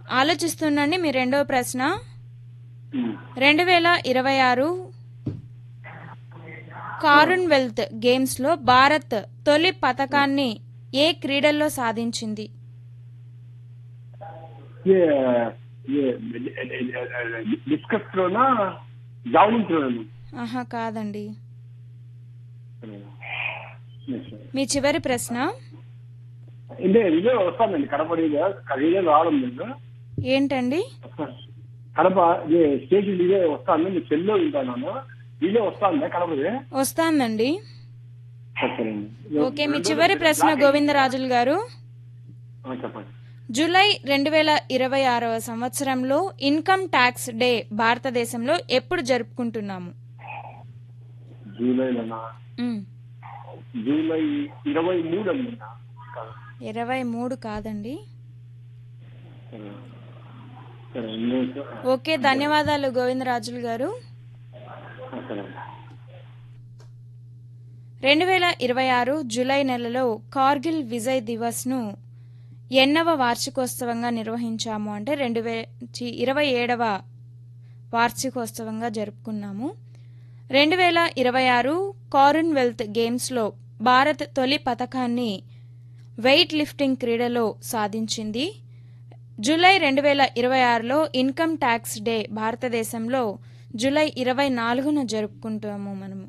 ఆలోచిస్తుండండి మీ రెండవ ప్రశ్న ఉమ్. రెండు వేల ఇరవై ఆరు కామన్వెల్త్ గేమ్స్లో భారత్ తొలి పథకాన్ని ఏ క్రీడల్లో సాధించింది ఏ ఏ డిస్కస్ లోనా జావలిన్ త్రోనా ఆహా కాదండి మీ చివరి ప్రశ్న ఇదే ఇదే వస్తానండి కడప ఇదే ఇదే రావడం లేదు ఏంటండి వస్తాను. కడప ఇదే స్టేషన్ ఇదే వస్తాను మీ సెల్లో వింటాను ఇదే వస్తాను కడపది వస్తాందండి చెప్పండి ఓకే మీ చివరి ప్రశ్న గోవిందరాజులు గారు ఆ, చెప్పండి జూలై రెండు వేల ఇరవై ఆరవ సంవత్సరంలో ఇన్కమ్ ట్యాక్స్ డే భారతదేశంలో ఎప్పుడు జరుపుకుంటున్నాము జూలైలోనా ఉమ్, జూలై ఇరవై మూడు అనుకుంటా కాదు. ఇరవై మూడు కాదండి సరే. సరే, ఇంకో- ఓకే ధన్యవాదాలు గోవిందరాజులు గారు ఆ, సరే రెండు వేల ఇరవై ఆరు జూలై నెలలో కార్గిల్ విజయ్ దివస్ను ఎన్నవ వార్షికోత్సవంగా నిర్వహించాము అంటే రెండు వే చి- ఇరవై ఏడవ వార్షికోత్సవంగా జరుపుకున్నాము రెండు వేల ఇరవై ఆరు కామన్వెల్త్ గేమ్స్లో భారత్ తొలి పథకాన్ని వెయిట్ లిఫ్టింగ్ క్రీడలో సాధించింది జూలై రెండు వేల ఇరవై ఆరులో ఇన్కమ్ ట్యాక్స్ డే భారతదేశంలో జూలై ఇరవై నాలుగున జరుపుకుంటాము మనము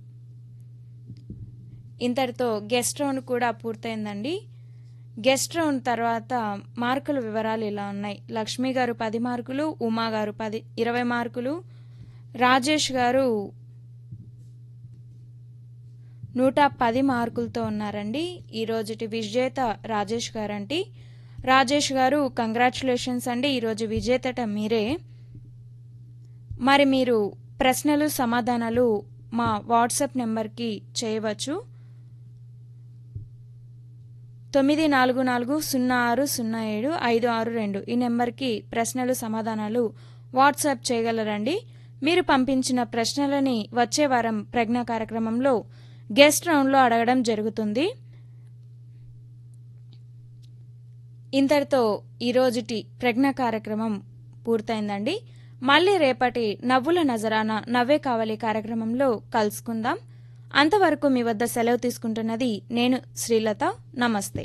ఇంతటితో గెస్ట్ రౌండ్ కూడా పూర్తయిందండి గెస్ట్ రౌండ్ తర్వాత మార్కుల వివరాలు ఇలా ఉన్నాయి లక్ష్మి గారు పది మార్కులు ఉమా గారు పది ఇరవై మార్కులు రాజేష్ గారు నూట పది మార్కులతో ఉన్నారండి ఈ రోజుటి విజేత రాజేష్ గారండి రాజేష్ గారు కంగ్రాచులేషన్స్ అండి ఈరోజు విజేతట మీరే మరి మీరు ప్రశ్నలు సమాధానాలు మా వాట్సాప్ నెంబర్కి చేయవచ్చు తొమ్మిది నాలుగు నాలుగు సున్నా ఆరు సున్నా ఏడు ఐదు ఆరు రెండు ఈ నెంబర్కి ప్రశ్నలు సమాధానాలు వాట్సాప్ చేయగలరండి మీరు పంపించిన ప్రశ్నలని వచ్చే వారం ప్రజ్ఞ కార్యక్రమంలో గెస్ట్ రౌండ్లో అడగడం జరుగుతుంది ఇంతటితో ఈరోజుటి ప్రజ్ఞ కార్యక్రమం పూర్తయిందండి మళ్ళీ రేపటి నవ్వుల నజరాన నవ్వే కావాలి కార్యక్రమంలో కలుసుకుందాం అంతవరకు మీ వద్ద సెలవు తీసుకుంటున్నది నేను శ్రీలత నమస్తే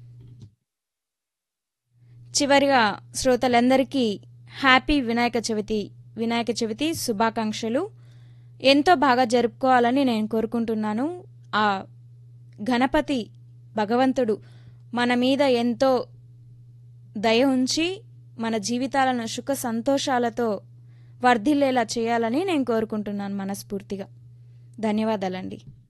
చివరిగా శ్రోతలందరికీ హ్యాపీ వినాయక చవితి వినాయక చవితి శుభాకాంక్షలు ఎంతో బాగా జరుపుకోవాలని నేను కోరుకుంటున్నాను ఆ గణపతి భగవంతుడు మన మీద ఎంతో దయ ఉంచి మన జీవితాలను సుఖ సంతోషాలతో వర్ధిల్లేలా చేయాలని నేను కోరుకుంటున్నాను మనస్ఫూర్తిగా ధన్యవాదాలండి